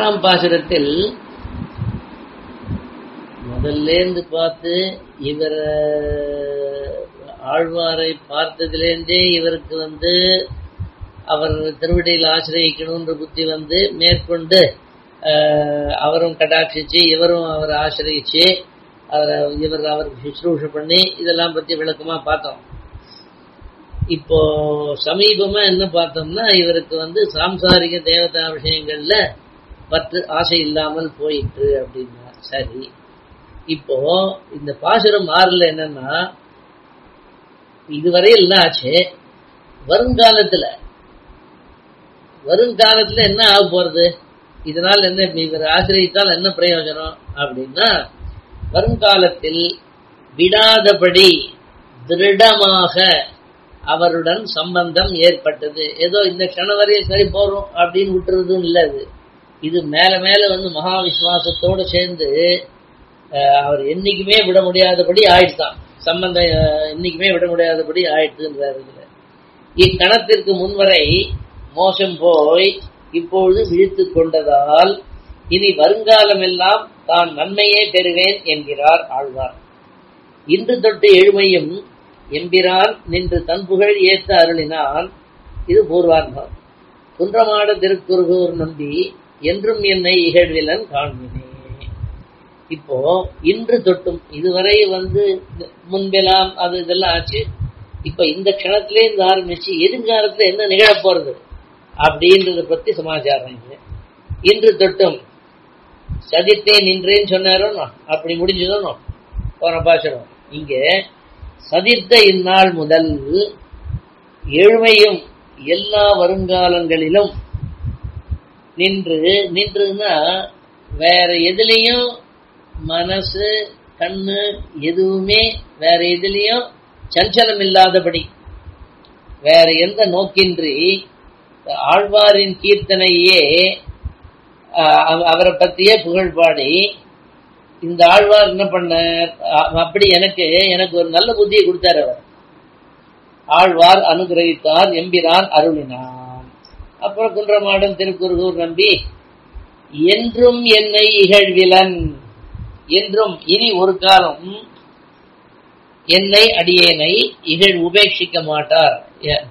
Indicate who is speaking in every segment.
Speaker 1: ஆறாம் பாசுரத்தில் முதல்லேருந்து பார்த்து இவர் ஆழ்வாரை பார்த்ததிலேருந்தே இவருக்கு வந்து அவர் திருவடியில் ஆசிரியக்கணுன்ற புத்தி வந்து மேற்கொண்டு ஆஹ், அவரும் கடாட்சிச்சு இவரும் அவரை ஆசிரியிச்சு அவரை இவர் அவருக்கு சுশ্ரூஷ பண்ணி இதெல்லாம் பத்தி விளக்கமா பார்த்தோம் இப்போ சமீபமா என்ன பார்த்தோம்னா இவருக்கு வந்து சாம்சாரிக தேவதா விஷயங்கள்ல பற்று ஆசை இல்லாமல் போயிட்டு அப்படின்னா சரி இப்போ இந்த பாசுரம் ஆறுல என்னன்னா இதுவரை என்ன ஆச்சு வருங்காலத்துல வருங்காலத்துல என்ன ஆக போறது இதனால் என்ன இவர் ஆசிரியத்தால் என்ன பிரயோஜனம் அப்படின்னா வருங்காலத்தில் விடாதபடி திருடமாக அவருடன் சம்பந்தம் ஏற்பட்டது ஏதோ இந்த க்ஷணம் வரையும் சரி போறோம் அப்படின்னு விட்டுறதும் இல்ல அது இது மேல மேல வந்து மகா விசுவாசத்தோட சேர்ந்து அஹ், அவர் என்னைக்குமே விட முடியாதபடி ஆயிடுதான் சம்பந்தம் அஹ், என்னைக்குமே விட முடியாதபடி ஆயிடுதுன்றாரு இதுல இக்கணத்திற்கு முன்வரை மோசம் போய் இப்பொழுது விழித்துக் கொண்டதால் இனி வருங்காலமெல்லாம் தான் நன்மையே பெறுவேன் என்கிறார் ஆழ்வார் இன்று தொட்டு எழுமையும் எம்பிரான் நின்று தன் புகழ் ஏத்த அருளினான் இது பூர்வார்த்தம் குன்றமாட திருக்குறுகூர் நம்பி என்றும் என்னை இகழ்விலன் காண்பினே இப்போ இன்று தொட்டும் இதுவரை வந்து முன்பெல்லாம் அது இதெல்லாம் ஆச்சு இப்ப இந்த க்ஷணத்திலே இருந்து ஆரம்பிச்சு எதிர்காலத்துல என்ன நிகழப் போறது அப்படின்றத பத்தி சமாச்சாரம் இது இன்று தொட்டும் சதித்தே நின்றேன்னு சொன்னாரோ அப்படி முடிஞ்சதோ போன பாசுரம் இங்க சதித்த இந்நாள் முதல் எழுமையும் எல்லா வருங்காலங்களிலும் நின்று நின்றுன்னா வேற எதுலயும் மனசு கண்ணு எதுவுமே வேற எதுலயும் சஞ்சலம் இல்லாதபடி வேற எந்த நோக்கின்றி ஆழ்வாரின் கீர்த்தனையே ஆஹ், அவ- அவரை பத்தியே புகழ் பாடி இந்த ஆழ்வார் என்ன பண்ணார் அ- அப்படி எனக்கு எனக்கு ஒரு நல்ல புத்தியை கொடுத்தார் அவர் ஆழ்வார் அனுகிரகித்தார் எம்பிரான் அருளினான் அப்புறம் குன்றமாடன் திருக்குறுகூர் நம்பி என்றும் என்னை இகழ்விலன் என்றும் இனி ஒரு காலம் என்னை அடியேனை இகழ் உபேட்சிக்க மாட்டார் ஏ-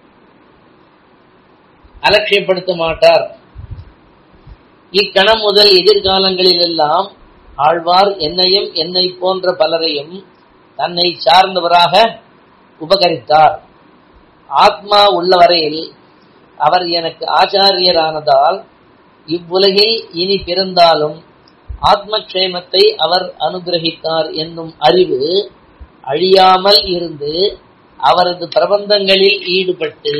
Speaker 1: அலட்சியப்படுத்த மாட்டார் இக்கணம் முதல் எதிர்காலங்களில் எல்லாம் ஆழ்வார் என்னையும் என்னை போன்ற பலரையும் தன்னை சார்ந்தவராக உபகரித்தார் ஆத்மா உள்ளவரையில் அவர் எனக்கு ஆச்சாரியரானதால் இவ்வுலகில் இனி பிறந்தாலும் ஆத்மக்ஷேமத்தை அவர் அனுகிரகித்தார் என்னும் அறிவு அழியாமல் இருந்து அவரது பிரபந்தங்களில் ஈடுபட்டு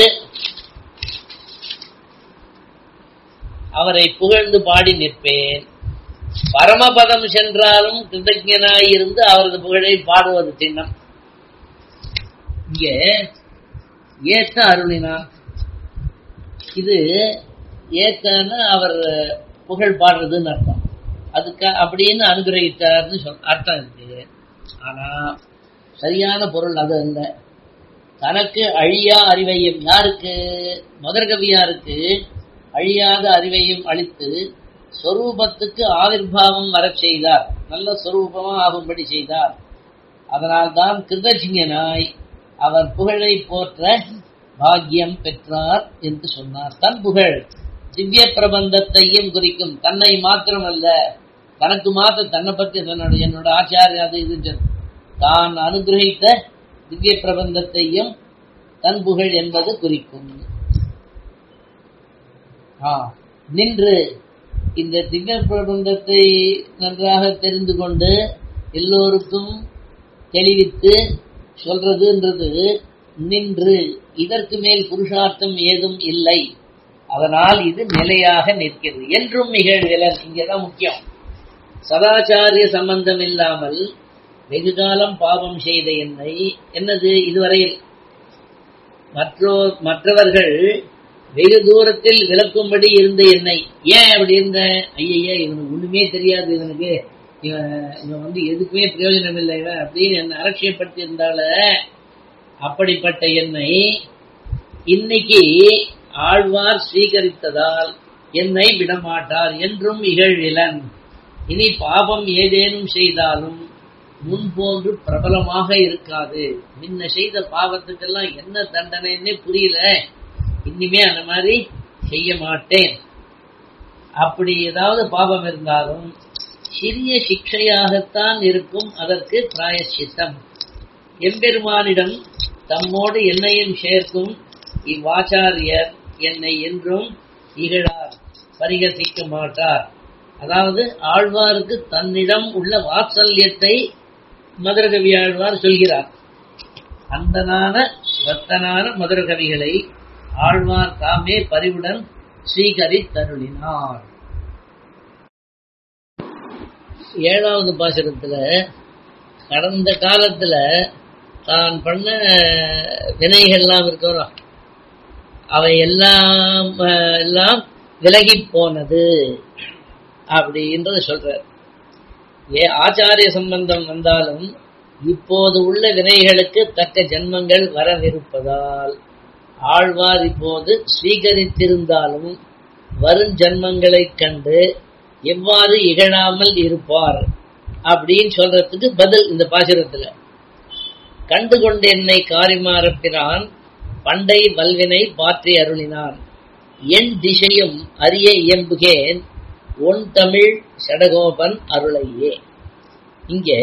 Speaker 1: அவரை புகழ்ந்து பாடி நிற்பேன் பரமபதம் சென்றாலும் கிருதஜனாய் இருந்து அவரது புகழை பாடுவது சின்னம் இங்கே ஏத்த அருளினான் இது ஏத்தன்னா அவர் புகழ் பாடுறதுன்னு அர்த்தம் அதுக்கு அப்படின்னு அனுகிரகித்தார்னு சொல் அர்த்தம் இருக்கு ஆனா சரியான பொருள் அது அல்ல தனக்கு அழியா அறிவையும் யாருக்கு முதற்கவியாருக்கு அழியாத அறிவையும் அளித்து சொரூபத்துக்கு ஆவிர்வாவம் வரச் செய்தார் நல்ல சொரூபமா ஆகும்படி செய்தார் அதனால்தான் கிருதஜிஞனாய் அவர் புகழை போற்ற பாக்கியம் பெற்றார் என்று சொன்னார் தன் புகழ் திவ்ய பிரபந்தத்தையும் குறிக்கும் தன்னை மாத்திரமல்ல தனக்கு மாத்திரம் தன்னை பத்தி தன்னோட என்னோட ஆச்சாரிய அது இது சொல். தான் அனுகிரகித்த திவ்ய பிரபந்தத்தையும் தன் புகழ் என்பது குறிக்கும் ஆ, நின்று இந்த திவ்ய பிரபந்தத்தை நன்றாக தெரிந்து கொண்டு எல்லோருக்கும் தெளிவித்து சொல்றதுன்றது நின்று இதற்கு மேல் புருஷார்த்தம் ஏதும் இல்லை அதனால் இது நிலையாக நிற்கிறது என்றும் நிகழ்விலன் இங்கதான் முக்கியம் சதாச்சாரிய சம்பந்தம் இல்லாமல் வெகு காலம் பாவம் செய்த என்னை என்னது இதுவரையில் மற்றோர் மற்றவர்கள் வெகு தூரத்தில் விளக்கும்படி இருந்த என்னை ஏன் அப்படி இருந்த ஐயய்யா இவனுக்கு ஒண்ணுமே தெரியாது இவனுக்கு இவன் இவன் வந்து எதுக்குமே பிரயோஜனம் இல்லை இவன் அப்படின்னு என்னை அலட்சியப்படுத்தி இருந்தால அப்படிப்பட்ட என்னை இன்னைக்கு ஆழ்வார் ஸ்வீகரித்ததால் என்னை விடமாட்டார் என்றும் இகழ்விலன் இனி பாபம் ஏதேனும் செய்தாலும் முன்போன்று பிரபலமாக இருக்காது முன்ன செய்த பாவத்துக்கெல்லாம் என்ன தண்டனைன்னே புரியல இனிமே அந்த மாதிரி செய்ய மாட்டேன் அப்படி ஏதாவது பாபம் இருந்தாலும் சிறிய சிக்ஷையாகத்தான் இருக்கும் அதற்கு பிராயச்சித்தம் எம்பெருமானிடம் தம்மோடு என்னையும் சேர்க்கும் இவ்வாச்சாரியர் என்னை என்றும் இகழார் பரிகசிக்க மாட்டார் அதாவது ஆழ்வாருக்கு தன்னிடம் உள்ள வாத்சல்யத்தை மதுரகவி ஆழ்வார் சொல்கிறார் அந்தனான வத்தனான மதுரகவிகளை ஆழ்வார் தாமே பரிவுடன் ஸ்ரீகரித்தருளினார் ஏழாவது பாசனத்துல கடந்த காலத்துல தான் பண்ண வினைகள்லாம் இருக்கிறோம் அவை எல்லாம் அஹ், எல்லாம் விலகி போனது அப்படின்றத சொல்றார் ஏ ஆச்சாரிய சம்பந்தம் வந்தாலும் இப்போது உள்ள வினைகளுக்கு தக்க ஜென்மங்கள் வரவிருப்பதால் ஆழ்வார் இப்போது ஸ்வீகரித்திருந்தாலும் வரும் ஜென்மங்களைக் கண்டு எவ்வாறு இகழாமல் இருப்பார் அப்படின்னு சொல்றதுக்கு பதில் இந்த பாசுரத்துல கண்டு கொண்டு என்னை காரிமாறப்பிரான் பண்டை வல்வினை பாற்றி அருளினான் என் திசையும் அறிய இயம்புகேன் ஒன் தமிழ் சடகோபன் அருளையே இங்கே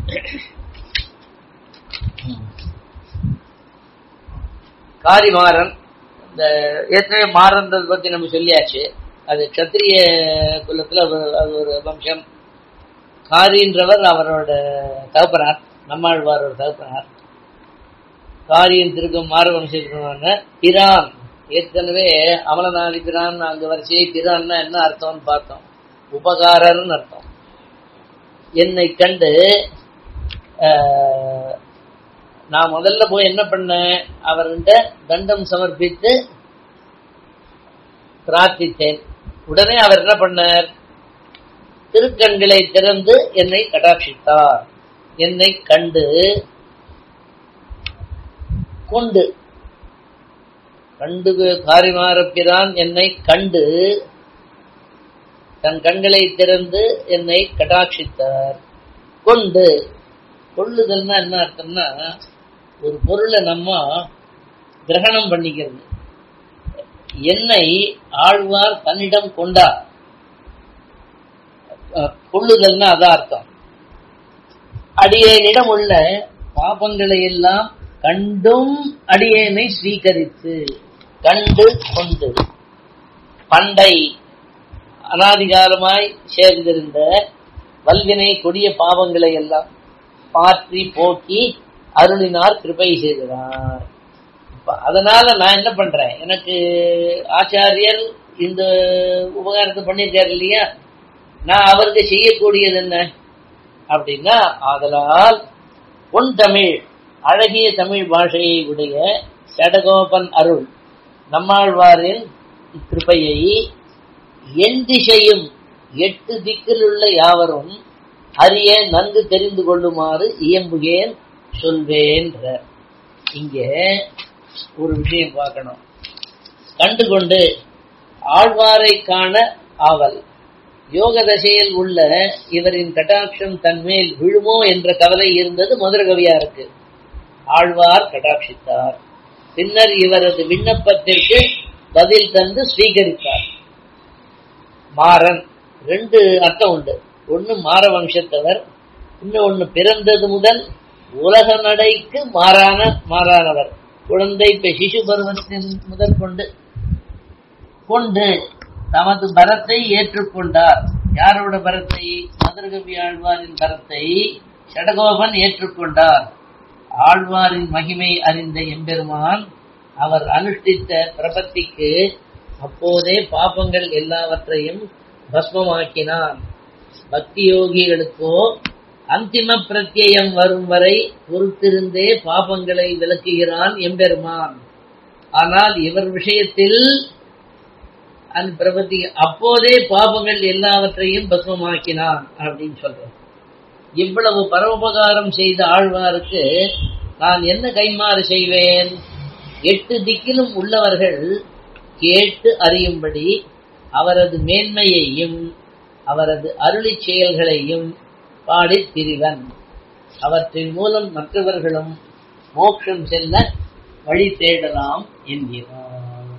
Speaker 1: காரிமாறன் இந்த ஏற்கனவே மாறன்றது பத்தி நம்ம சொல்லியாச்சு அது கத்திரிய குலத்துல அது- அது ஒரு வம்சம் காரின்றவர் அவரோட தகப்பனார் நம்மாழ்வாரோட தகப்பனார் காரியின் திருக்கும் மாறு வம்சத்தினான பிரான் ஏற்கனவே அமலநாதி பிரான் அங்க வரிசையை பிரான்னா என்ன அர்த்தம்னு பார்த்தோம் உபகாரர்னு அர்த்தம் என்னை கண்டு ஆஹ், நான் முதல்ல போய் என்ன பண்ணேன் அவர்கிட்ட தண்டம் சமர்ப்பித்து பிரார்த்தித்தேன் உடனே அவர் என்ன பண்ணார் திருக்கண்களை திறந்து என்னை கடாட்சித்தார் என்னை கண்டு கொண்டு கண்டு காரிமாறப்பிரான் என்னை கண்டு தன் கண்களை திறந்து என்னை கடாட்சித்தார் கொண்டு கொள்ளுதல்னா என்ன அர்த்தம்னா ஒரு பொருளை நம்ம கிரகணம் பண்ணிக்கிறது என்னை ஆழ்வார் தன்னிடம் கொண்டார் அஹ், கொள்ளுதல்னா அதான் அர்த்தம் அடியேனிடம் உள்ள பாபங்களை எல்லாம் கண்டும் அடியேனை ஸ்வீகரித்து கண்டு கொண்டு பண்டை அனாதிகாலமாய் சேர்ந்திருந்த வல்வினை கொடிய பாவங்களை எல்லாம் பாற்றி போக்கி அருளினார் கிருபை செய்கிறார் இப்ப அதனால நான் என்ன பண்றேன் எனக்கு ஆச்சாரியர் இந்த உபகாரத்தை பண்ணியிருக்காரு இல்லையா நான் அவருக்கு செய்யக்கூடியது என்ன அப்படின்னா ஆதலால் பொன் தமிழ் அழகிய தமிழ் பாஷையை உடைய சடகோபன் அருள் நம்மாழ்வாரின் கிருபையை என் திசையும் எட்டு திக்கில் உள்ள யாவரும் அறிய நன்கு தெரிந்து கொள்ளுமாறு இயம்புகேன் சொல்வேன்ற இங்கே ஒரு விஷயம் பார்க்கணும் கண்டுகொண்டு ஆழ்வாரை காண ஆவல் யோக தசையில் உள்ள இவரின் கட்டாட்சம் தன்மேல் விழுமோ என்ற கவலை இருந்தது மதுரகவியாருக்கு ஆழ்வார் கடாட்சித்தார் பின்னர் இவரது விண்ணப்பத்திற்கு பதில் தந்து ஸ்வீகரித்தார் மாறன் ரெண்டு அர்த்தம் உண்டு ஒன்னு மாற வம்சத்தவர் இன்னொன்னு பிறந்தது முதல் உலக நடைக்கு மாறான மாறானவர் குழந்தை இப்ப சிசு பருவத்தின் முதல் கொண்டு கொண்டு தமது பரத்தை ஏற்றுக்கொண்டார் யாரோட பரத்தை மதுரகவி ஆழ்வாரின் பரத்தை சடகோபன் ஏற்றுக்கொண்டார் ஆழ்வாரின் மகிமை அறிந்த எம்பெருமான் அவர் அனுஷ்டித்த பிரபத்திக்கு அப்போதே பாபங்கள் எல்லாவற்றையும் பஸ்மமாக்கினான் பக்தி யோகிகளுக்கோ அந்திம பிரத்யயம் வரும் வரை பொறுத்திருந்தே பாபங்களை விளக்குகிறான் எம்பெருமான் ஆனால் இவர் விஷயத்தில் அந்த பிரபத்தி அப்போதே பாபங்கள் எல்லாவற்றையும் பஸ்மமாக்கினான் அப்படின்னு சொல்றோம் இவ்வளவு பரோபகாரம் செய்த ஆழ்வாருக்கு நான் என்ன கைமாறு செய்வேன் எட்டு திக்கிலும் உள்ளவர்கள் கேட்டு அறியும்படி அவரது மேன்மையையும் அவரது அருளிச் செயல்களையும் பாடித் திரிவன் அவற்றின் மூலம் மற்றவர்களும் மோட்சம் செல்ல வழி தேடலாம் என்கிறார்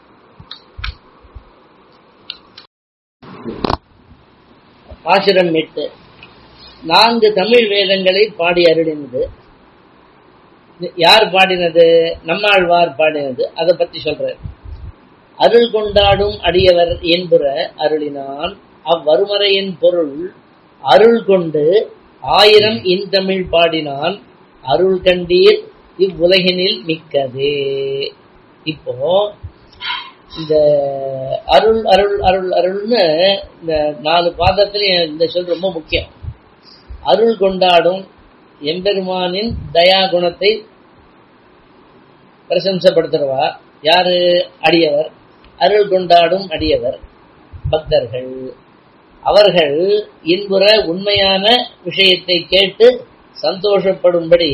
Speaker 1: பாசுரம் எட்டு நான்கு தமிழ் வேதங்களை பாடி அருளினது யார் பாடினது நம்மாழ்வார் பாடினது அதை பத்தி சொல்றார் அருள் கொண்டாடும் அடியவர் என்புற அருளினான் அவ்வருமறையின் பொருள் அருள் கொண்டு ஆயிரம் இன்தமிழ் பாடினான் அருள் கண்டீர் இவ்வுலகினில் மிக்கதே இப்போ இந்த அருள் அருள் அருள் அருள்னு இந்த நாலு பாதத்திலையும் இந்த சொல் ரொம்ப முக்கியம் அருள் கொண்டாடும் எம்பெருமானின் தயா குணத்தை பிரசம்சப்படுத்துறவா யாரு அடியவர் அருள் கொண்டாடும் அடியவர் பக்தர்கள் அவர்கள் இன்புற உண்மையான விஷயத்தை கேட்டு சந்தோஷப்படும்படி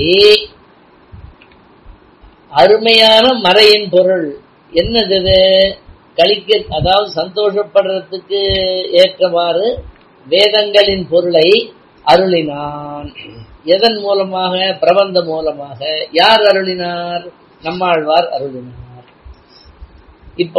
Speaker 1: அருமையான மறையின் பொருள் என்னது இது கழிக்க அதாவது சந்தோஷப்படுறதுக்கு ஏற்றவாறு வேதங்களின் பொருளை அருளினான் எதன் மூலமாக பிரபந்த மூலமாக யார் அருளினார் நம்மாழ்வார் அருளினார் இப்போ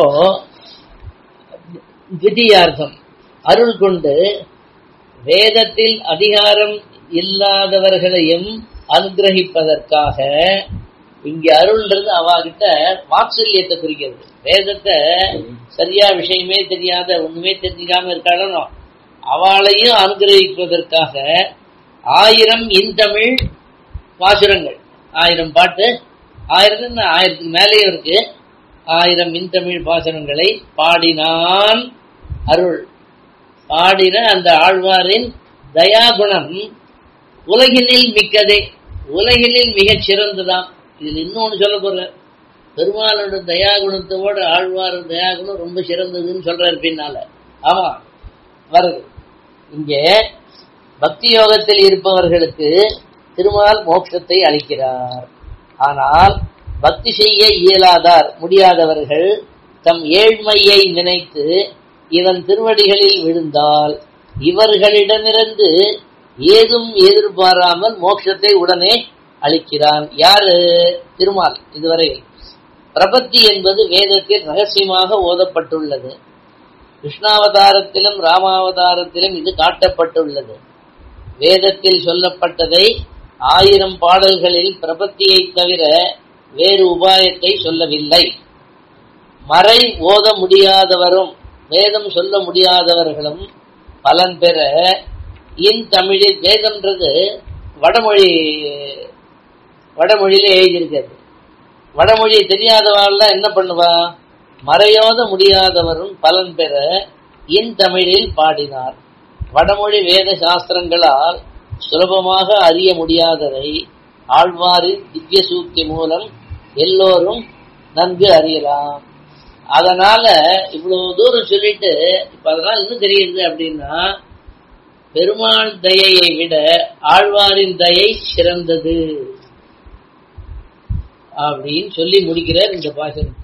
Speaker 1: விதியார்த்தம் அருள் கொண்டு வேதத்தில் அதிகாரம் இல்லாதவர்களையும் அனுகிரகிப்பதற்காக இங்க அருள்ன்றது அவாகிட்ட வாத்சல்யத்தை குறிக்கிறது வேதத்தை சரியா விஷயமே தெரியாத ஒண்ணுமே தெரிஞ்சுக்காம இருக்காளோ அவளையும் அனுகிரகிப்பதற்காக ஆயிரம் இன்தமிழ் பாசுரங்கள் ஆயிரம் பாட்டு ஆயிரம் ஆயிரத்துக்கு மேலேயே இருக்கு ஆயிரம் இன்தமிழ் பாசுரங்களை பாடினான் அருள் பாடின அந்த ஆழ்வாரின் தயாகுணம் உலகினில் மிக்கதே உலகினில் மிகச் சிறந்ததாம் இதுல இன்னொன்னு சொல்ல போற பெருமாளோட தயாகுணத்தோட ஆழ்வார் தயாகுணம் ரொம்ப சிறந்ததுன்னு சொல்றாரு பின்னால ஆமா வருது இங்கே பக்தி யோகத்தில் இருப்பவர்களுக்கு திருமால் மோட்சத்தை அளிக்கிறார் ஆனால் பக்தி செய்ய இயலாதார் முடியாதவர்கள் தம் ஏழ்மையை நினைத்து இவன் திருவடிகளில் விழுந்தால் இவர்களிடமிருந்து ஏதும் எதிர்பாராமல் மோட்சத்தை உடனே அளிக்கிறான் யாரு திருமால் இதுவரை பிரபத்தி என்பது வேதத்தில் ரகசியமாக ஓதப்பட்டுள்ளது கிருஷ்ணாவதாரத்திலும் ராமாவதாரத்திலும் இது காட்டப்பட்டுள்ளது வேதத்தில் சொல்லப்பட்டதை ஆயிரம் பாடல்களில் பிரபத்தியை தவிர வேறு உபாயத்தை சொல்லவில்லை மறை ஓத முடியாதவரும் வேதம் சொல்ல முடியாதவர்களும் பலன் பெற இன் தமிழில் வேதம்ன்றது வடமொழி வடமொழியில எழுதியிருக்கிறது வடமொழி தெரியாதவாள்லாம் என்ன பண்ணுவா மறையோத முடியாதவரும் பலன் பெற இன் தமிழில் பாடினார் வடமொழி வேத சாஸ்திரங்களால் சுலபமாக அறிய முடியாததை ஆழ்வாரின் திவ்ய சூக்தி மூலம் எல்லோரும் நன்கு அறியலாம் அதனால இவ்வளவு தூரம் சொல்லிட்டு இப்ப அதனால இன்னும் தெரியுது அப்படின்னா பெருமாள் தயையை விட ஆழ்வாரின் தயை சிறந்தது அப்படின்னு சொல்லி முடிக்கிறார் இந்த பாசனத்துல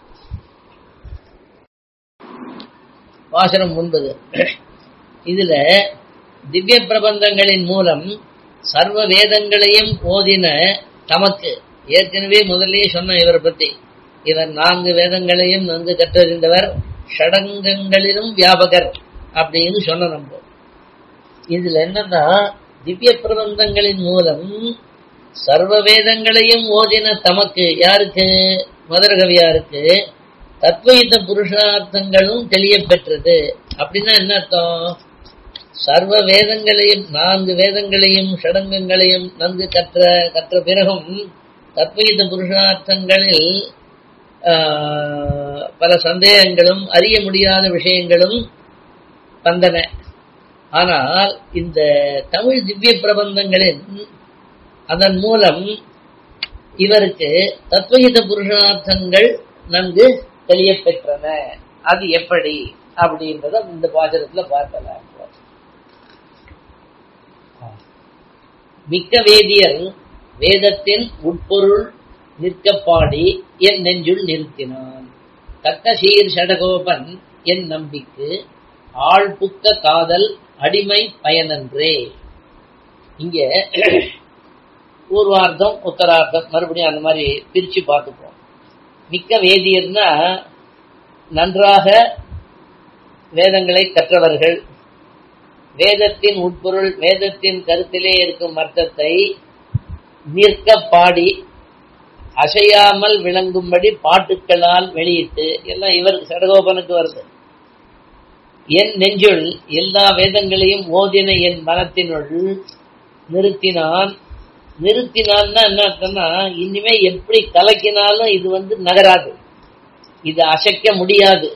Speaker 1: பாசனம் ஒன்பது இதுல திவ்ய பிரபந்தங்களின் மூலம் சர்வ வேதங்களையும் ஓதின தமக்கு ஏற்கனவே முதல்லயே சொன்ன இவரை பத்தி இவர் நான்கு வேதங்களையும் நன்கு கற்றறிந்தவர் ஷடங்கங்களிலும் வியாபகர் அப்படின்னு சொன்ன நம்ம இதுல என்னன்னா திவ்ய பிரபந்தங்களின் மூலம் சர்வ வேதங்களையும் ஓதின தமக்கு யாருக்கு மதுரகவியாருக்கு தத்வயுத்த புருஷார்த்தங்களும் தெளிய பெற்றது அப்படின்னா என்ன அர்த்தம் சர்வ வேதங்களையும் நான்கு வேதங்களையும் ஷடங்கங்களையும் நன்கு கற்ற கற்ற பிறகும் தத்வயுத்த புருஷார்த்தங்களில் பல சந்தேகங்களும் அறிய முடியாத விஷயங்களும் வந்தன ஆனால் இந்த தமிழ் திவ்ய பிரபந்தங்களின் அதன் மூலம் இவருக்கு தத்வகித புருஷார்த்தங்கள் நன்கு தெளியப்பெற்றன அது எப்படி அப்படின்றத இந்த பாசனத்துல பார்க்கலாம் மிக்க வேதியர் வேதத்தின் உட்பொருள் நிற்க பாடி என் நெஞ்சுள் நிறுத்தினான் தக்க சீர் சடகோபன் என் நம்பிக்கு ஆழ்புக்க காதல் அடிமை பயனன்றே இங்க பூர்வார்த்தம் உத்தரார்த்தம் மறுபடியும் அந்த மாதிரி பிரிச்சு பார்த்துப்போம் மிக்க வேதியர்னா நன்றாக வேதங்களை கற்றவர்கள் வேதத்தின் உட்பொருள் வேதத்தின் கருத்திலே இருக்கும் அர்த்தத்தை நிற்க பாடி அசையாமல் விளங்கும்படி பாட்டுக்களால் வெளியிட்டு எல்லாம் இவருக்கு சடகோபனுக்கு வருது என் நெஞ்சுள் எல்லா வேதங்களையும் ஓதின என் மனத்தினுள் நிறுத்தினான் நிறுத்தினான்னா என்ன அர்த்தம்னா இனிமே எப்படி கலக்கினாலும் இது வந்து நகராது இது அசைக்க முடியாது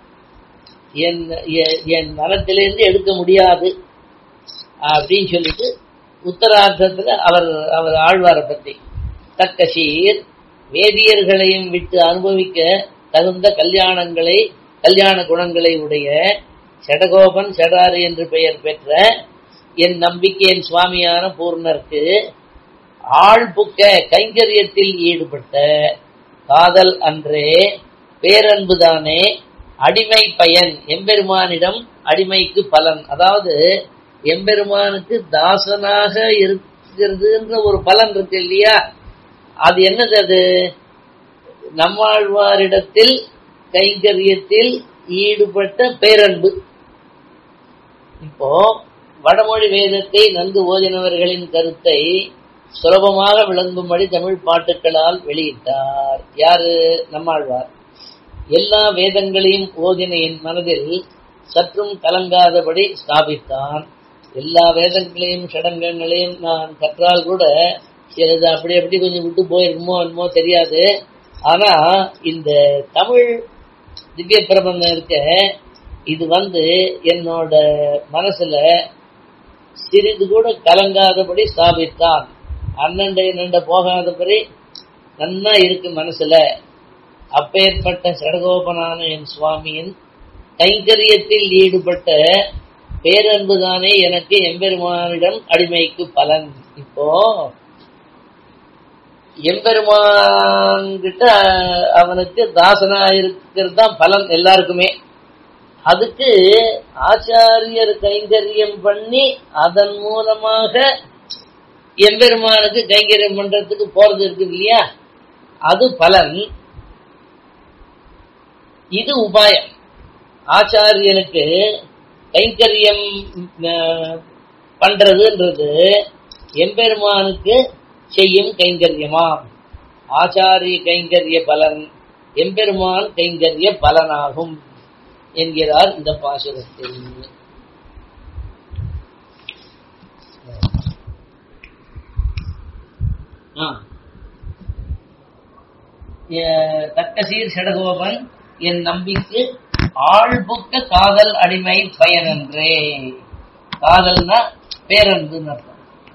Speaker 1: என் என் மனத்திலிருந்து எடுக்க முடியாது அப்படின்னு சொல்லிட்டு உத்தரார்த்தத்துல அவர் அவர் ஆழ்வாரை பத்தி தக்க சீர் வேதியர்களையும் விட்டு அனுபவிக்க தகுந்த கல்யாணங்களை கல்யாண குணங்களை உடைய செடகோபன் செடாறு என்று பெயர் பெற்ற என் நம்பிக்கை என் சுவாமியான பூர்ணருக்கு ஆழ்புக்க கைங்கரியத்தில் ஈடுபட்ட காதல் அன்றே பேரன்புதானே அடிமை பயன் எம்பெருமானிடம் அடிமைக்கு பலன் அதாவது எம்பெருமானுக்கு தாசனாக இருக்கிறதுன்ற ஒரு பலன் இருக்கு இல்லையா அது என்னது அது நம்மாழ்வாரிடத்தில் கைங்கரியத்தில் ஈடுபட்ட பேரன்பு இப்போ வடமொழி வேதத்தை நன்கு ஓதினவர்களின் கருத்தை சுலபமாக விளங்கும்படி தமிழ் பாட்டுக்களால் வெளியிட்டார் யாரு நம்மாழ்வார் எல்லா வேதங்களையும் ஓதின என் மனதில் சற்றும் கலங்காதபடி ஸ்தாபித்தான் எல்லா வேதங்களையும் சடங்கங்களையும் நான் கற்றால் கூட சிலது அப்படி அப்படி கொஞ்சம் விட்டு போயிருக்குமோ என்னமோ தெரியாது ஆனா இந்த தமிழ் திவ்ய பிரபந்தம் இருக்க இது வந்து என்னோட மனசுல சிறிது கூட கலங்காதபடி ஸ்தாபித்தான் அண்ணண்ட என்னண்ட போகாதபடி நன்னா இருக்கு மனசுல அப்பேற்பட்ட சடகோபனான என் சுவாமியின் கைங்கரியத்தில் ஈடுபட்ட பேரன்புதானே எனக்கு எம்பெருமானிடம் அடிமைக்கு பலன் இப்போ எம்பெருமான்கிட்ட அவனுக்கு தாசனா இருக்கிறது தான் பலன் எல்லாருக்குமே அதுக்கு ஆச்சாரியர் கைங்கரியம் பண்ணி அதன் மூலமாக எம்பெருமானுக்கு கைங்கரியம் பண்றதுக்கு போறது இருக்கு இல்லையா அது பலன் இது உபாயம் ஆச்சாரியனுக்கு கைங்கரியம் பண்றதுன்றது எம்பெருமானுக்கு செய்யும் கைங்கரியமாம் ஆச்சாரிய கைங்கரிய பலன் எம்பெருமான் கைங்கரிய பலனாகும் என்கிறார் இந்த பாசுரத்தில் தக்கசீர் செடகோபன் என் நம்பிக்கு ஆழ்புக்க காதல் அடிமை பயனன்றே காதல்னா பேரன்புன்னு அர்த்தம்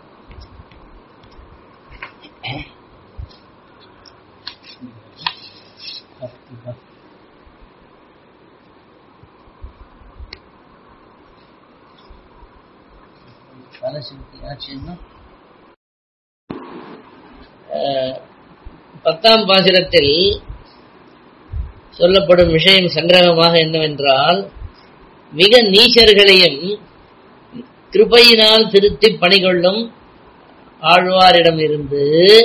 Speaker 1: பத்தாம் பாசுரத்தில் சொல்லப்படும் விஷயம் சங்கிரகமாக என்னவென்றால் மிக நீச்சர்களையும் கிருபையினால் திருத்தி பணிகொள்ளும் ஆழ்வாரிடம் இருந்து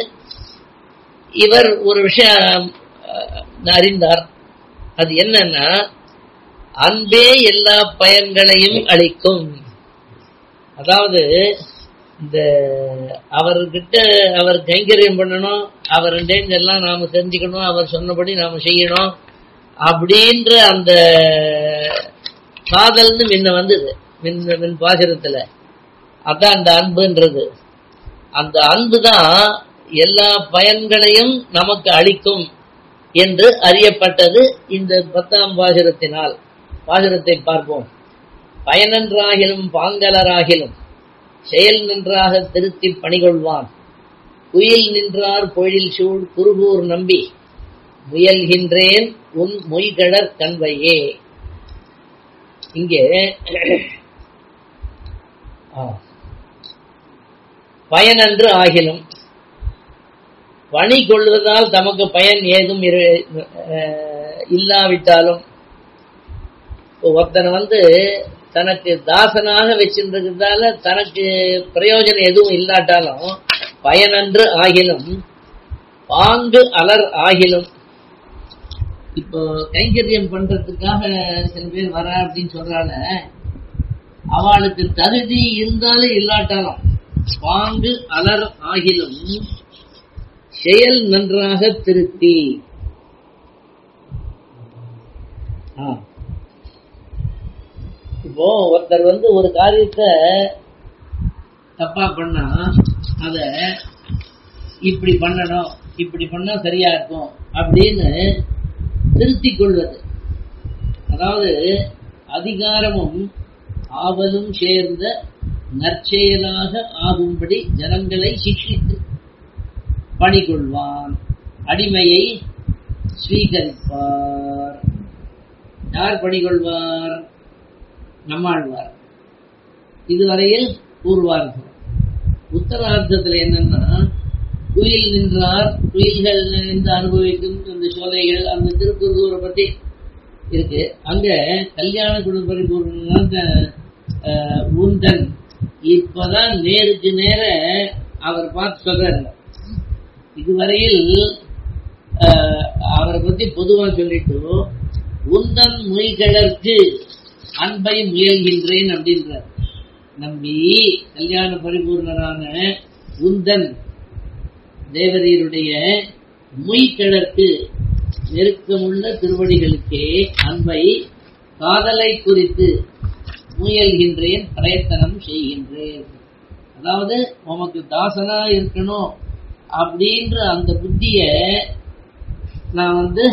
Speaker 1: இவர் ஒரு விஷயம் அறிந்தார் அது என்னன்னா அன்பே எல்லா பயன்களையும் அளிக்கும் அதாவது இந்த அவர்கிட்ட அவர் கைங்கரியம் பண்ணணும் அவர் எல்லாம் நாம தெரிஞ்சுக்கணும் அவர் சொன்னபடி நாம செய்யணும் அப்படின்ற அந்த காதல்னு முன்ன வந்தது மின் மின் பாசுரத்துல அதான் அந்த அன்புன்றது அந்த அன்பு தான் எல்லா பயன்களையும் நமக்கு அளிக்கும் என்று அறியப்பட்டது இந்த பத்தாம் பாசுரத்தினால் பாசுரத்தை பார்ப்போம் பயனன்றாகிலும் பாங்கலராகிலும் செயல் நின்றாக திருத்தி பணிகொள்வான் குயில் நின்றார் பொழில் சூழ் குருகூர் நம்பி முயல்கின்றேன் உன் மொய்கடற் கண்வையே இங்கே பயனன்று ஆகிலும் பணி கொள்வதால் தமக்கு பயன் ஏதும் இல்லாவிட்டாலும் ஒருத்தனை வந்து தனக்கு தாசனாக வச்சிருந்ததால தனக்கு பிரயோஜனம் எதுவும் இல்லாட்டாலும் பயனன்று ஆகிலும் பாங்கு அலர் ஆகிலும் இப்போ கைங்கரியம் பண்றதுக்காக சில பேர் வர அப்படின்னு சொல்றால அவளுக்கு தகுதி இருந்தாலும் இல்லாட்டாலும் பாங்கு அலர் ஆகிலும் செயல் நன்றாக திருத்தி ஆ. இப்போ ஒருத்தர் வந்து ஒரு காரியத்தை தப்பா பண்ணா அத இப்படி பண்ணணும் இப்படி பண்ணா சரியா இருக்கும் அப்படின்னு திருத்திக் கொள்வது அதாவது அதிகாரமும் ஆவலும் சேர்ந்த நற்செயலாக ஆகும்படி ஜனங்களை சிக்ஷித்து பணிகொள்வான் அடிமையை ஸ்வீகரிப்பார் யார் பணிகொள்வார் நம்மாழ்வார் இதுவரையில் கூறுவார்கள் உத்தரார்த்தத்தில் என்னன்னா குயில் நின்றார் குயில்கள் நின்று அனுபவிக்கும் அந்த சோலைகள் அந்த திருக்குறூரை பத்தி இருக்கு அங்க கல்யாண குடும்ப ஊந்தன் இப்பதான் நேருக்கு நேர அவர் பார்த்து சொல்றாரு இதுவரையில் அஹ், அவரை பத்தி பொதுவா சொல்லிட்டு உந்தன் மொய்களற்கு அன்பை முயல்கின்றேன் அப்படின்றார் நம்பி கல்யாண பரிபூர்ணரான உந்தன் தேவரீருடைய மொய்கிழக்கு நெருக்கமுள்ள திருவடிகளுக்கே அன்பை காதலை குறித்து முயல்கின்றேன் பிரயத்தனம் செய்கின்றேன் அதாவது உமக்கு தாசனா இருக்கணும் அப்படின்ற அந்த புத்திய நான் வந்து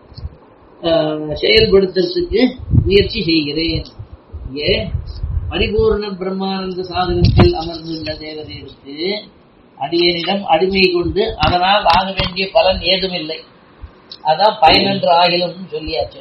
Speaker 1: ஆஹ், செயல்படுத்துறதுக்கு முயற்சி செய்கிறேன் இங்கே பரிபூர்ண பிரம்மானந்த சாதனத்தில் அமர்ந்துள்ள தேவதைகளுக்கு அடியனிடம் அடிமை கொண்டு அதனால் ஆக வேண்டிய பலன் ஏதுமில்லை அதான் பயனன்று ஆகிலும் சொல்லியாச்சு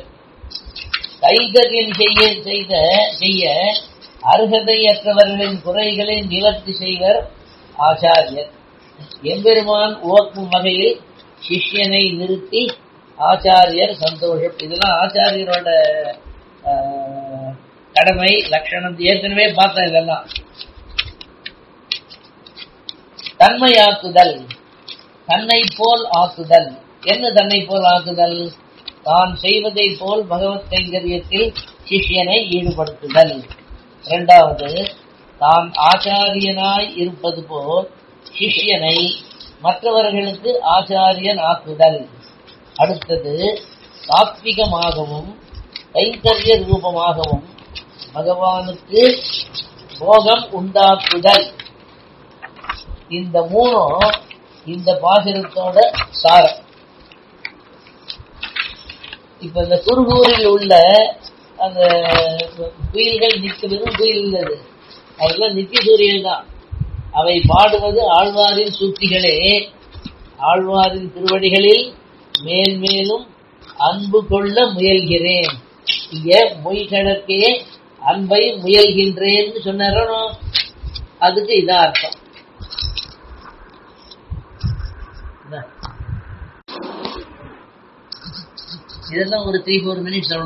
Speaker 1: கைகரியம் செய்ய செய்த செய்ய அருகதையற்றவர்களின் குறைகளை நிவர்த்தி செய்வர் ஆச்சாரியர் எம்பெருமான் ஓக்கும் வகையில் சிஷ்யனை நிறுத்தி ஆச்சாரியர் சந்தோஷம் இதெல்லாம் ஆச்சாரியரோட ஆஹ், கடமை லட்சணம் ஏற்கனவே பார்த்தேன் இதெல்லாம் தன்மையாக்குதல் தன்னை போல் ஆக்குதல் என்ன தன்னை போல் ஆக்குதல் தான் செய்வதை போல் பகவத் கைங்கரியத்தில் சிஷ்யனை ஈடுபடுத்துதல் இரண்டாவது தான் ஆச்சாரியனாய் இருப்பது போல் சிஷ்யனை மற்றவர்களுக்கு ஆச்சாரியன் ஆக்குதல் அடுத்தது சாத்விகமாகவும் கைங்கரிய ரூபமாகவும் பகவானுக்கு போகம் உண்டாக்குதல் இந்த மூணும் இந்த பாசுரத்தோட சாரம் இப்ப இந்த குருகூரில் உள்ள அந்த குயில்கள் நிக்க வெறும் குயில் இல்லது அதெல்லாம் நித்திய சூரியன் தான் அவை பாடுவது ஆழ்வாரின் சூத்திகளே ஆழ்வாரின் திருவடிகளில் மேல் மேலும் அன்பு கொள்ள முயல்கிறேன் இங்க மொய் கணக்கே அன்பை முயல்கின்றேன்னு சொன்னாரோ அதுக்கு இதான் அர்த்தம் என்ன? இதெல்லாம் ஒரு த்ரீ ஃபோர் மினிட்ஸ் சொல்லணும்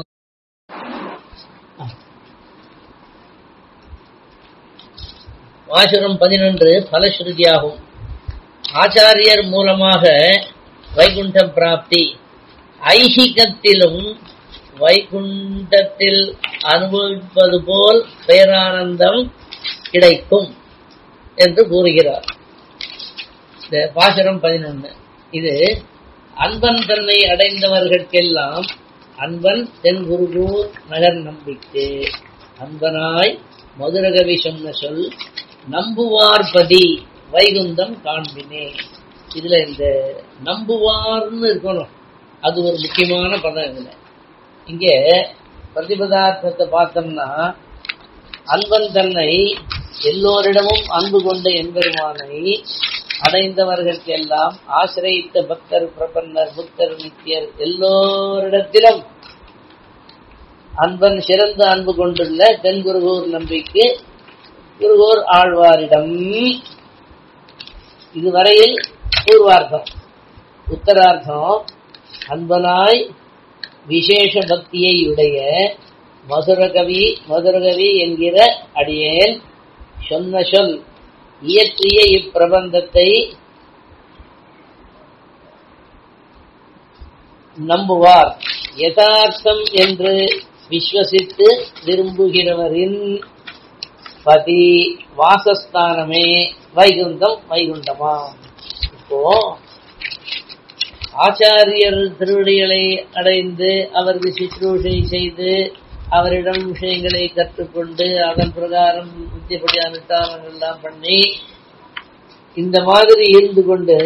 Speaker 1: வாசுரம் பதினொன்று பலஸ்ருதியாகும் ஆச்சாரியர் மூலமாக வைகுண்ட பிராப்தி ஐஹிகத்திலும் வைகுண்டத்தில் அனுபவிப்பது போல் பேரானந்தம் கிடைக்கும் என்று கூறுகிறார் இந்த பாசுரம் பதினொன்னு இது அன்பன் தன்னை அடைந்தவர்களுக்கெல்லாம் அன்பன் தென் குருகூர் நகர் நம்பிக்கை அன்பனாய் மதுரகவி சொன்ன சொல் நம்புவார்பதி வைகுந்தம் காண்பினே இதுல இந்த நம்புவார்னு இருக்கணும் அது ஒரு முக்கியமான பதம் இதுல இங்க பிரதிபதார்த்தத்தை பார்த்தோம்னா அன்பன் தன்னை எல்லோரிடமும் அன்பு கொண்ட எம்பெருமானை அடைந்தவர்களுக்கெல்லாம் ஆசிரியத்த பக்தர் பிரபன்னர் புத்தர் நித்தியர் எல்லோரிடத்திலும் அன்பன் சிறந்த அன்பு கொண்டுள்ள தென் குருகூர் நம்பிக்கை குருகூர் ஆழ்வாரிடம் இதுவரையில் பூர்வார்த்தம் உத்தரார்த்தம் அன்பனாய் விசேஷ பக்தியை உடைய மதுரகவி மதுரகவி என்கிற அடியேன் சொன்ன சொல் இயற்றிய இப்பிரபந்தத்தை நம்புவார் யதார்த்தம் என்று விஸ்வசித்து விரும்புகிறவரின் பதி வாசஸ்தானமே வைகுந்தம் வைகுண்டமா இப்போ ஆச்சாரியர் திருவடிகளை அடைந்து அவருக்கு சிற்றூஷை செய்து அவரிடம் விஷயங்களை கற்றுக்கொண்டு அதன் பிரகாரம் நித்தியப்படி அனுஷ்டானங்கள் எல்லாம் பண்ணி இந்த மாதிரி இருந்து கொண்டு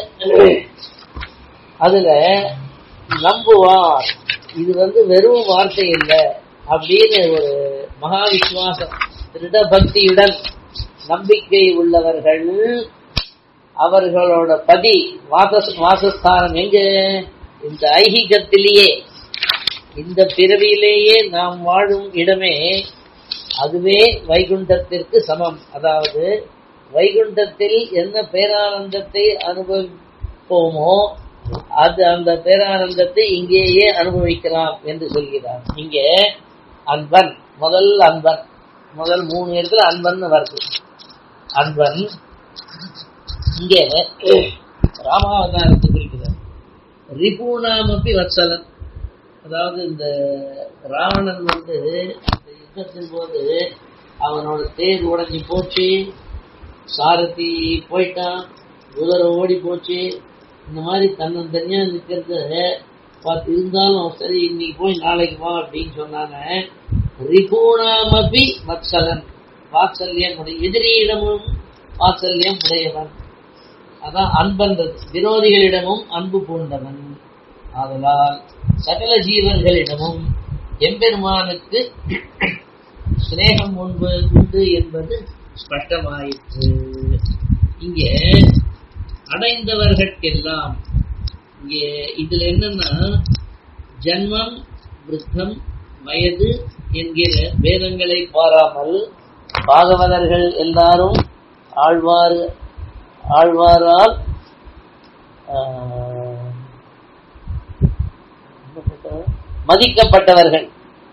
Speaker 1: அதுல நம்புவார் இது வந்து வெறும் வார்த்தை இல்லை அப்படின்னு ஒரு மகா விசுவாசம் திருட பக்தியுடன் நம்பிக்கை உள்ளவர்கள் அவர்களோட பதி வாச வாசஸ்தானம் எங்க இந்த ஐகிகத்திலேயே இந்த பிறவியிலேயே நாம் வாழும் இடமே அதுவே வைகுண்டத்திற்கு சமம் அதாவது வைகுண்டத்தில் என்ன பேரானந்தத்தை அனுபவிப்போமோ அது அந்த பேரானந்தத்தை இங்கேயே அனுபவிக்கலாம் என்று சொல்கிறார் இங்கே அன்பன் முதல் அன்பன் முதல் மூணு இடத்துல அன்பன் வருது அன்பன் இங்கே ராமாவதாரத்தை குறிக்கிறார் ரிபூனாமப்பி வத்சலன் அதாவது இந்த ராவணன் வந்து அந்த யுத்தத்தின் போது அவனோட தேர் உடஞ்சி போச்சு சாரதி போயிட்டான் குதிரை ஓடி போச்சு இந்த மாதிரி தன்னன் தனியா நிற்கிறத பார்த்து இருந்தாலும் சரி இன்னைக்கு போய் நாளைக்கு வா அப்படின்னு சொன்னாங்க ரிபூணாமபி வத்சலன் வாத்சல்யம் உடைய எதிரியிடமும் வாத்சல்யம் உடையவன் அதான் அன்பன்றது விரோதிகளிடமும் அன்பு பூண்டவன் ஆதலால் சகல ஜீவர்களிடமும் எம்பெருமானுக்கு சிநேகம் உண்டு உண்டு என்பது ஸ்பஷ்டமாயிற்று இங்கே அடைந்தவர்களுக்கெல்லாம் இங்கே இதுல என்னன்னா ஜன்மம் விருத்தம் வயது என்கிற வேதங்களை பாராமல் பாகவதர்கள் எல்லாரும் ஆழ்வார் ஆழ்வாரால் ஆஹ், மதிக்கப்பட்டவர்கள்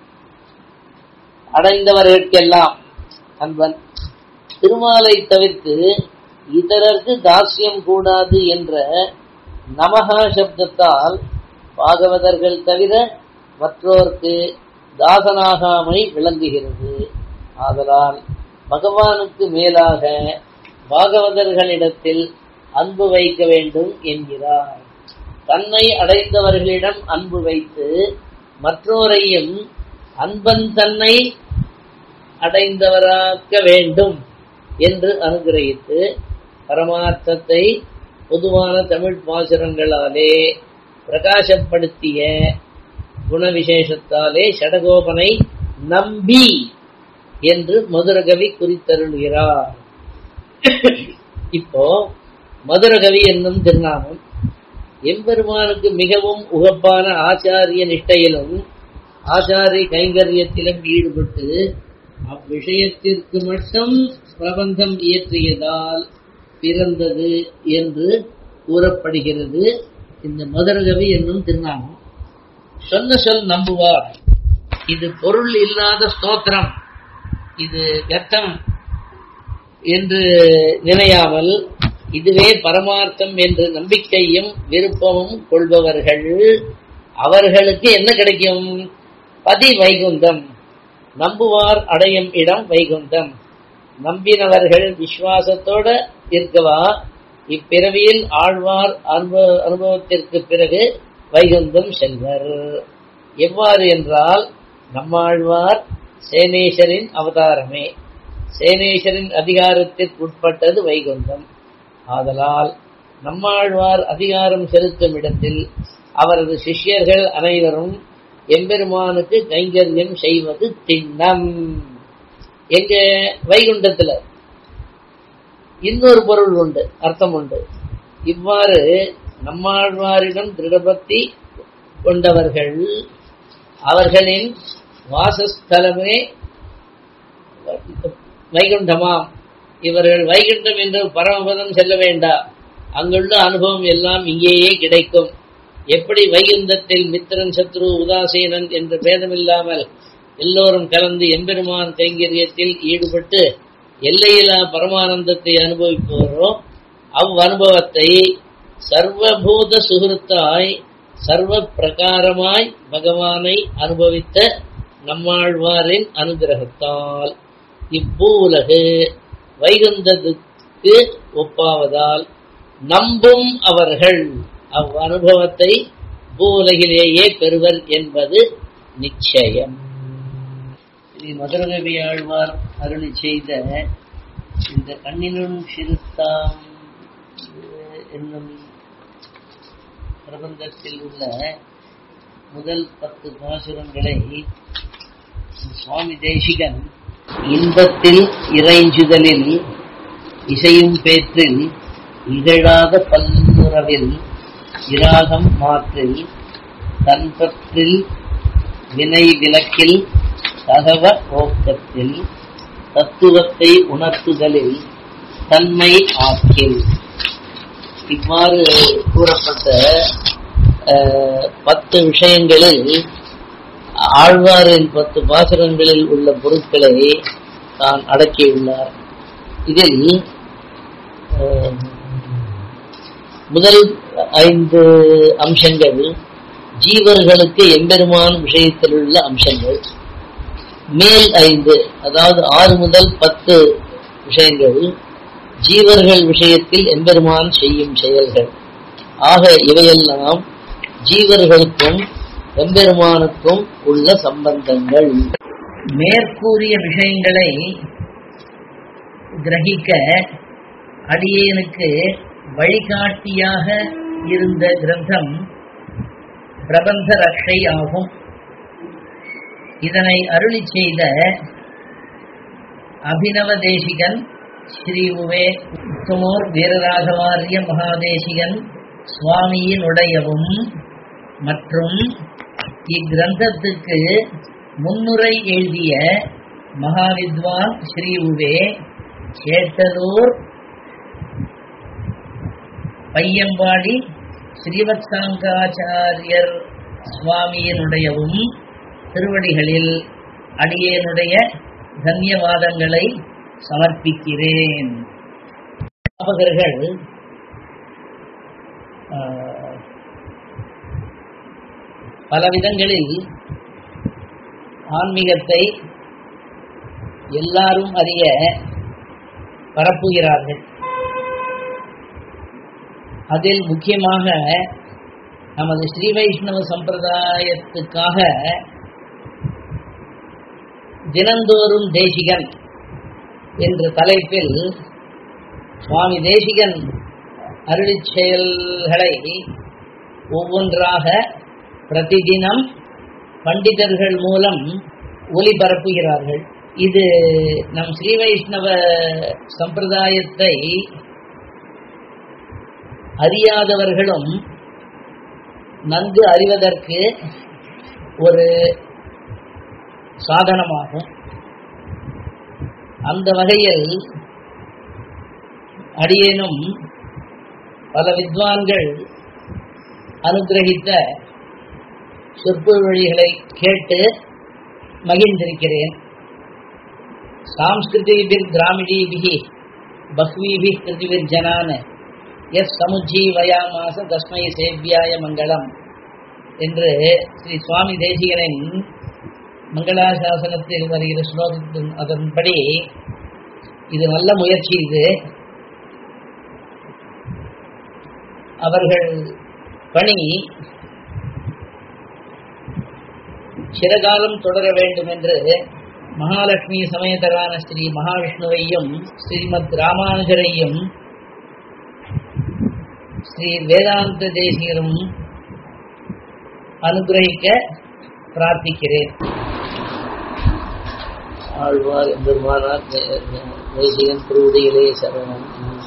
Speaker 1: அடைந்தவர்களுக்கெல்லாம் அன்பன் திருமாலை தவிர்த்து இதரருக்கு தாஸ்யம் கூடாது என்ற நமகா சப்தத்தால் பாகவதர்கள் தவிர மற்றோர்க்கு தாசனாகாமை விளங்குகிறது ஆதலால் பகவானுக்கு மேலாக பாகவதர்களிடத்தில் அன்பு வைக்க வேண்டும் என்கிறார் தன்னை அடைந்தவர்களிடம் அன்பு வைத்து மற்றோரையும் அன்பன் தன்னை அடைந்தவராக்க வேண்டும் என்று அனுகிரகித்து பரமார்த்தத்தை பொதுவான தமிழ் பாசுரங்களாலே பிரகாசப்படுத்திய குண விசேஷத்தாலே ஷடகோபனை நம்பி என்று மதுரகவி குறித்தருள்கிறார் இப்போ மதுரகவி என்னும் திருநாமம் எம்பெருமானுக்கு மிகவும் உகப்பான ஆச்சாரிய நிஷ்டையிலும் ஆச்சாரிய கைங்கரியத்திலும் ஈடுபட்டு அவ்விஷயத்திற்கு மட்டும் பிரபந்தம் இயற்றியதால் பிறந்தது என்று கூறப்படுகிறது இந்த மதுரகவி என்னும் திருநாமம் சொன்ன சொல் நம்புவார் இது பொருள் இல்லாத ஸ்தோத்திரம் இது கர்த்தம் என்று நினையாமல் இதுவே பரமார்த்தம் என்று நம்பிக்கையும் விருப்பமும் கொள்பவர்கள் அவர்களுக்கு என்ன கிடைக்கும் பதி வைகுந்தம் நம்புவார் அடையும் இடம் வைகுந்தம் நம்பினவர்கள் விசுவாசத்தோட இருக்கவா இப்பிறவியில் ஆழ்வார் அனுபவ அனுபவத்திற்கு பிறகு வைகுந்தம் செல்வர் எவ்வாறு என்றால் நம்மாழ்வார் சேனேஸ்வரின் அவதாரமே சேனேஸ்வரின் அதிகாரத்திற்கு உட்பட்டது வைகுந்தம் ஆதலால் நம்மாழ்வார் அதிகாரம் செலுத்தும் இடத்தில் அவரது சிஷ்யர்கள் அனைவரும் எம்பெருமானுக்கு கைங்கரியம் செய்வது திண்ணம் எங்க வைகுண்டத்துல இன்னொரு பொருள் உண்டு அர்த்தம் உண்டு இவ்வாறு நம்மாழ்வாரிடம் திருடபக்தி கொண்டவர்கள் அவர்களின் வாசஸ்தலமே வைகுண்டமாம் இவர்கள் வைகுண்டம் என்று பரமபதம் செல்ல வேண்டாம் அங்குள்ள அனுபவம் எல்லாம் இங்கேயே கிடைக்கும் எப்படி வைகுந்தத்தில் மித்திரன் சத்ரு உதாசீனன் என்ற பேதமில்லாமல் எல்லோரும் கலந்து எம்பெருமான் கைங்கரியத்தில் ஈடுபட்டு எல்லையில்லா பரமானந்தத்தை அனுபவிப்பவரோ அவ் அனுபவத்தை சர்வபூத சுகிருத்தாய் சர்வ பிரகாரமாய் பகவானை அனுபவித்த நம்மாழ்வாரின் அனுகிரகத்தால் இப்பூலகு வைகுந்தத்துக்கு ஒப்பாவதால் நம்பும் அவர்கள் அவ் அனுபவத்தை பூவுலகிலேயே பெறுவர் என்பது நிச்சயம் ஸ்ரீ மதுரகவி ஆழ்வார் அருளி செய்த இந்த கண்ணினும் சிறுத்தாம் என்னும் பிரபந்தத்தில் உள்ள முதல் பத்து பாசுரங்களை சுவாமி தேசிகன் இன்பத்தில் இறைஞ்சுதலில் இசையும் பேற்றில் இகழாத பல்லுறவில் இராகம் மாற்றில் தன்பற்றில் வினை விலக்கில் தகவ ஓக்கத்தில் தத்துவத்தை உணர்த்துதலில் தன்மை ஆக்கில் இவ்வாறு கூறப்பட்ட அஹ், பத்து விஷயங்களில் ஆழ்வாரின் பத்து பாசுரங்களில் உள்ள பொருட்களை தான் அடக்கியுள்ளார் இதில் அஹ், முதல் ஐந்து அம்சங்கள் ஜீவர்களுக்கு எம்பெருமான் விஷயத்தில் உள்ள அம்சங்கள் மேல் ஐந்து அதாவது ஆறு முதல் பத்து விஷயங்கள் ஜீவர்கள் விஷயத்தில் எம்பெருமான் செய்யும் செயல்கள் ஆக இவையெல்லாம் ஜீவர்களுக்கும் எம்பெருமானுக்கும் உள்ள சம்பந்தங்கள் மேற்கூறிய விஷயங்களை கிரகிக்க அடியேனுக்கு வழிகாட்டியாக இருந்த கிரந்தம் பிரபந்த ரக்ஷை ஆகும் இதனை அருளி செய்த அபினவ தேசிகன் ஸ்ரீ உவே உத்தமோர் வீரராகவாரிய மகாதேசிகன் சுவாமியினுடையவும் மற்றும் இக்கிரந்தத்துக்கு முன்னுரை எழுதிய மகாவித்வான் ஸ்ரீ உவே சேட்டலூர் பையம்பாடி ஸ்ரீவத் சாங்காச்சாரியர் சுவாமியினுடையவும் திருவடிகளில் அடியேனுடைய தன்யவாதங்களை சமர்ப்பிக்கிறேன் ஸ்தாபகர்கள் ஆஹ், பல விதங்களில் ஆன்மீகத்தை எல்லாரும் அறிய பரப்புகிறார்கள் அதில் முக்கியமாக நமது ஸ்ரீ வைஷ்ணவ சம்பிரதாயத்துக்காக தினந்தோறும் தேசிகன் என்ற தலைப்பில் சுவாமி தேசிகன் அருளிச் செயல்களை ஒவ்வொன்றாக பிரதிதினம் பண்டிதர்கள் மூலம் ஒலிபரப்புகிறார்கள் இது நம் ஸ்ரீ வைஷ்ணவ சம்பிரதாயத்தை அறியாதவர்களும் நன்கு அறிவதற்கு ஒரு சாதனமாகும் அந்த வகையில் அடியேனும் பல வித்வான்கள் அனுகிரகித்த சொற்பொழிகளை கேட்டு மகிழ்ந்திருக்கிறேன் சாம்ஸ்கிருதிபிர் கிராமிடீபிகி பஹ்வீபி கிருதிவிர் ஜனான எஸ் சமுஜீவயாமாச தஸ்மை சேவ்யாய மங்களம் என்று ஸ்ரீ சுவாமி தேசிகனின் மங்களாசாசனத்தில் வருகிற ஸ்லோகத்தின் அதன்படி இது நல்ல முயற்சி இது அவர்கள் பணி சிறகாலம் தொடர வேண்டும் என்று மகாலட்சுமி சமேதரான ஸ்ரீ மகாவிஷ்ணுவையும் ஸ்ரீமத் ராமானுஜரையும் ஸ்ரீ வேதாந்த தேசிகரும் அனுகிரகிக்க பிரார்த்திக்கிறேன் ஆழ்வார் எம்பெருமானார் தேசிகன் திருவடிகளே சரணம்